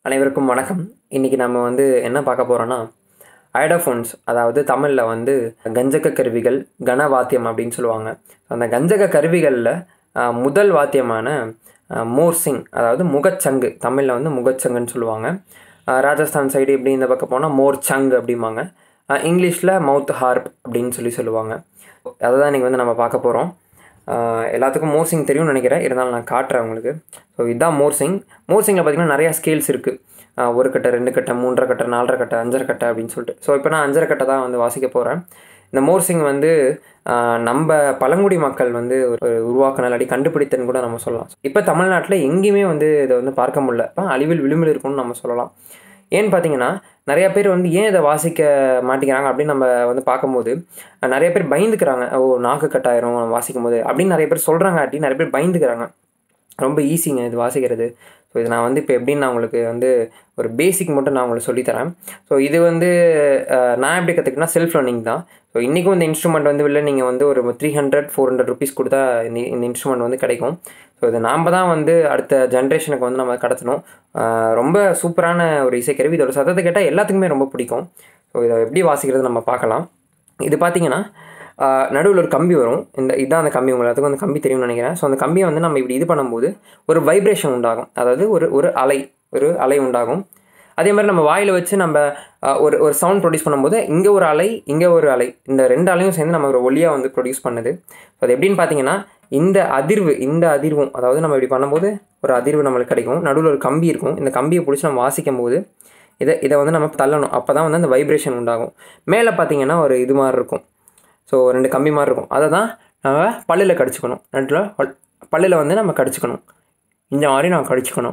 அனைவருக்கும் வணக்கம் இன்றைக்கி நம்ம வந்து என்ன பார்க்க போகிறோன்னா ஐடோஃபோன்ஸ் அதாவது தமிழில் வந்து கஞ்சக கருவிகள் கனவாத்தியம் அப்படின்னு சொல்லுவாங்க அந்த கஞ்சக கருவிகளில் ஆஹ், முதல் வாத்தியமான ஆஹ், மோர்சிங் அதாவது முகச்சங்கு தமிழில் வந்து முகச்சங்குன்னு சொல்லுவாங்க ஆஹ், ராஜஸ்தான் சைடு இப்படி இந்த பக்கம் போனால் மோர் சங்கு அப்படிம்பாங்க இங்கிலீஷில் மவுத் ஹார்ப் அப்படின்னு சொல்லி சொல்லுவாங்க அதை தான் இன்றைக்கி வந்து நம்ம பார்க்க போகிறோம் ஆஹ் எல்லாத்துக்கும் மோர்சிங் தெரியும்னு நினைக்கிறேன் இருந்தாலும் நான் காட்டுறேன் உங்களுக்கு ஸோ இதுதான் மோர்சிங் மோர்சிங்கில் பார்த்தீங்கன்னா நிறையா ஸ்கேல்ஸ் இருக்குது ஒரு கட்டை ரெண்டு கட்டை மூன்றரை கட்டை நாலரை கட்டை அஞ்சரை கட்டை அப்படின்னு சொல்லிட்டு ஸோ இப்போ நான் அஞ்சரை கட்டை தான் வந்து வாசிக்க போகிறேன் இந்த மோர்சிங் வந்து ஆஹ் நம்ம பழங்குடி மக்கள் வந்து ஒரு உருவாக்கின இல்லாட்டி கண்டுபிடித்தன்னு கூட நம்ம சொல்லலாம் இப்போ தமிழ்நாட்டில் எங்கேயுமே வந்து இதை வந்து பார்க்க முடியல அப்ப அழிவில் விளிம்பில் இருக்கும்னு நம்ம சொல்லலாம் ஏன்னு பார்த்தீங்கன்னா நிறைய பேர் வந்து ஏன் இதை வாசிக்க மாட்டேங்கிறாங்க அப்படின்னு நம்ம வந்து பார்க்கும்போது அஹ் நிறைய பேர் பயந்துக்கிறாங்க ஓ நாக்கு கட்டாயிரும் வாசிக்கும் போது அப்படின்னு நிறைய பேர் சொல்கிறாங்க அப்படி நிறைய பேர் பயந்துக்கிறாங்க ரொம்ப ஈஸிங்க இது வாசிக்கிறது ஸோ இது நான் வந்து இப்போ எப்படின்னு நான் உங்களுக்கு வந்து ஒரு பேசிக் மட்டும் நான் உங்களுக்கு சொல்லித்தரேன் ஸோ இது வந்து அஹ், நான் எப்படி கற்றுக்கிட்டேன்னா செல்ஃப் லேர்னிங் தான் ஸோ இன்றைக்கும் இந்த இன்ஸ்ட்ருமெண்ட் வந்து வெளில நீங்கள் வந்து ஒரு three hundred four hundred rupees கொடுத்தா இந்த இந்த இன்ஸ்ட்ருமெண்ட் வந்து கிடைக்கும் ஸோ இது நாம் தான் வந்து அடுத்த ஜென்ரேஷனுக்கு வந்து நம்ம கடத்தணும் அஹ், ரொம்ப சூப்பரான ஒரு இசைக்கருவி இதோட சத்தத்தை கேட்டால் எல்லாத்துக்குமே ரொம்ப பிடிக்கும் ஸோ இதை எப்படி வாசிக்கிறது நம்ம பார்க்கலாம் இது பார்த்தீங்கன்னா நடுவில் ஒரு கம்பி வரும் இந்த இதான் அந்த கம்பி உங்களுக்கு அதுக்கும் அந்த கம்பி தெரியும்னு நினைக்கிறேன் ஸோ அந்த கம்பியை வந்து நம்ம இப்படி இது பண்ணும்போது ஒரு வைப்ரேஷன் உண்டாகும் அதாவது ஒரு ஒரு அலை ஒரு அலை உண்டாகும் அதே மாதிரி நம்ம வாயில் வச்சு நம்ம ஆஹ், ஒரு ஒரு சவுண்ட் ப்ரொடியூஸ் பண்ணும்போது இங்கே ஒரு அலை இங்கே ஒரு அலை இந்த ரெண்டு அலையும் சேர்ந்து நம்ம ஒரு ஒளியாக வந்து ப்ரொடியூஸ் பண்ணுது ஸோ அது எப்படின்னு பார்த்தீங்கன்னா இந்த அதிர்வு இந்த அதிர்வும் அதாவது நம்ம இப்படி பண்ணும்போது ஒரு அதிர்வு நம்மளுக்கு கிடைக்கும் நடுவில் ஒரு கம்பி இருக்கும் இந்த கம்பியை பிடிச்சி நம்ம வாசிக்கும் போது இதை இதை வந்து நம்ம தள்ளணும் அப்போ தான் வந்து அந்த வைப்ரேஷன் உண்டாகும் மேலே பார்த்தீங்கன்னா ஒரு இது மாதிரி இருக்கும் ஸோ ரெண்டு கம்பி மாதிரி இருக்கும் அதை தான் நம்ம பல்லில் கடிச்சுக்கணும் நடுவில் பல் பல்லில் வந்து நம்ம கடிச்சுக்கணும் இந்த மாதிரி நம்ம கடிச்சுக்கணும்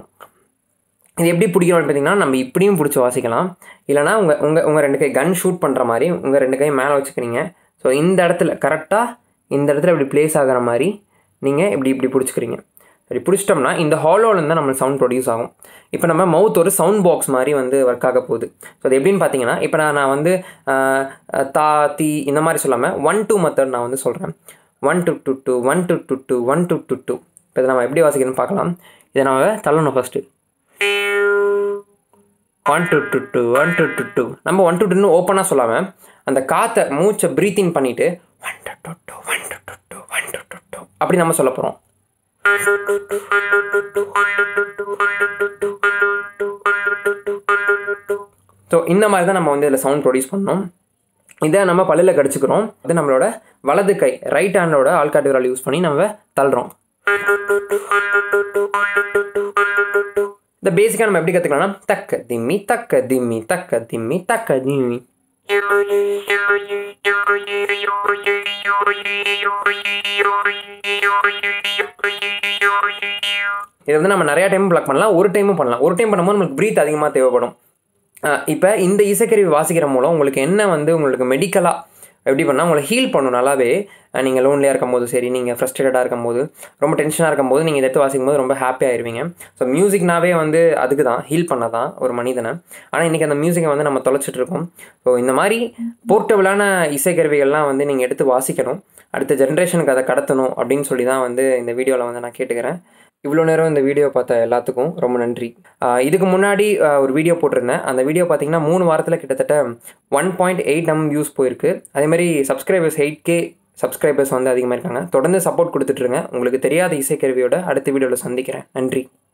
இது எப்படி பிடிக்கணும்னு பார்த்தீங்கன்னா நம்ம இப்படியும் பிடிச்சி வாசிக்கலாம் இல்லைனா உங்கள் உங்கள் உங்கள் ரெண்டு கை கன் ஷூட் பண்ணுற மாதிரி உங்கள் ரெண்டு கை மேலே வச்சுக்கிறீங்க ஸோ இந்த இடத்துல கரெக்டாக இந்த இடத்துல இப்படி ப்ளேஸ் ஆகிற மாதிரி நீங்கள் இப்படி இப்படி பிடிச்சிக்கிறீங்க இப்படி பிடிச்சிட்டோம்னா இந்த ஹாலோலேருந்து தான் நம்மளுக்கு சவுண்ட் ப்ரொடியூஸ் ஆகும் இப்போ நம்ம மவுத் ஒரு சவுண்ட் பாக்ஸ் மாதிரி வந்து ஒர்க் ஆக போகுது ஸோ அது எப்படின்னு பார்த்தீங்கன்னா இப்போ நான் நான் வந்து ஆஹ், தா தி இந்த மாதிரி சொல்லாமல் ஒன் டூ மெத்தட் நான் வந்து சொல்கிறேன் one two two two one two two two one two two two இப்போ இதை நம்ம எப்படி வாசிக்கணும்னு பார்க்கலாம் இதை நம்ம தள்ளணும் first one two two two one two two two நம்ம ஒன் டூ டூன்னு ஓப்பனாக சொல்லாமல் அந்த காற்றை மூச்சை ப்ரீத்திங் பண்ணிவிட்டு one two two two one two two two one two two two அப்படி நம்ம சொல்ல போகிறோம் ஸோ இந்த மாதிரி தான் நம்ம வந்து இதில் சவுண்ட் ப்ரொடியூஸ் பண்ணோம் இதை நம்ம பல்லில் கடிச்சுக்கிறோம் இது நம்மளோட வலது கை ரைட் ஹேண்டோட ஆள்காட்டு விரல் யூஸ் பண்ணி நம்ம தள்ளுறோம் இந்த பேசிக்காக நம்ம எப்படி கற்றுக்கலாம்னா தக்க திம்மி தக்க திம்மி தக்க திம்மி தக்க திம்மி இதை வந்து நம்ம நிறையா டைம் பிளாக் பண்ணலாம் ஒரு டைமும் பண்ணலாம் ஒரு டைம் பண்ணும்போது நமக்கு ப்ரீத் அதிகமாக தேவைப்படும் இப்போ இந்த இசைக்கருவி வாசிக்கிற மூலம் உங்களுக்கு என்ன வந்து உங்களுக்கு மெடிக்கலாக எப்படி பண்ணால் உங்களை ஹீல் பண்ணும் நல்லாவே நீங்கள் லோன்லியாக இருக்கும் போது சரி நீங்கள் ஃப்ரஸ்ட்ரேட்டடாக இருக்கும் போது ரொம்ப டென்ஷனாக இருக்கும் போது நீங்கள் இதை எடுத்து வாசிக்கும் போது ரொம்ப ஹாப்பி ஆயிருவீங்க ஸோ மியூசிக்னாவே வந்து அதுக்கு தான் ஹீல் பண்ண தான் ஒரு மனிதனை ஆனால் இன்றைக்கி அந்த மியூசிக்கை வந்து நம்ம தொலைச்சிட்டு இருக்கோம் ஸோ இந்த மாதிரி போர்ட்டபிளான இசைக்கருவிகள்லாம் வந்து நீங்கள் எடுத்து வாசிக்கணும் அடுத்த ஜென்ரேஷனுக்கு அதை கடத்தணும் அப்படின்னு சொல்லி தான் வந்து இந்த வீடியோவில் வந்து நான் கேட்டுக்கிறேன் இவ்வளோ நேரம் இந்த வீடியோ பார்த்த எல்லாத்துக்கும் ரொம்ப நன்றி ஆஹ் இதுக்கு முன்னாடி ஆஹ் ஒரு வீடியோ போட்டிருந்தேன் அந்த வீடியோ பார்த்தீங்கன்னா மூணு வாரத்தில் கிட்டத்தட்ட one point eight M views போயிருக்கு அதே மாதிரி சப்ஸ்கிரைபர்ஸ் எயிட் கே சப்ஸ்கிரைபர்ஸ் வந்து அதிகமாக இருக்காங்க தொடர்ந்து சப்போர்ட் கொடுத்துட்ருங்க உங்களுக்கு தெரியாத இசைக்கருவியோட அடுத்த வீடியோவில் சந்திக்கிறேன் நன்றி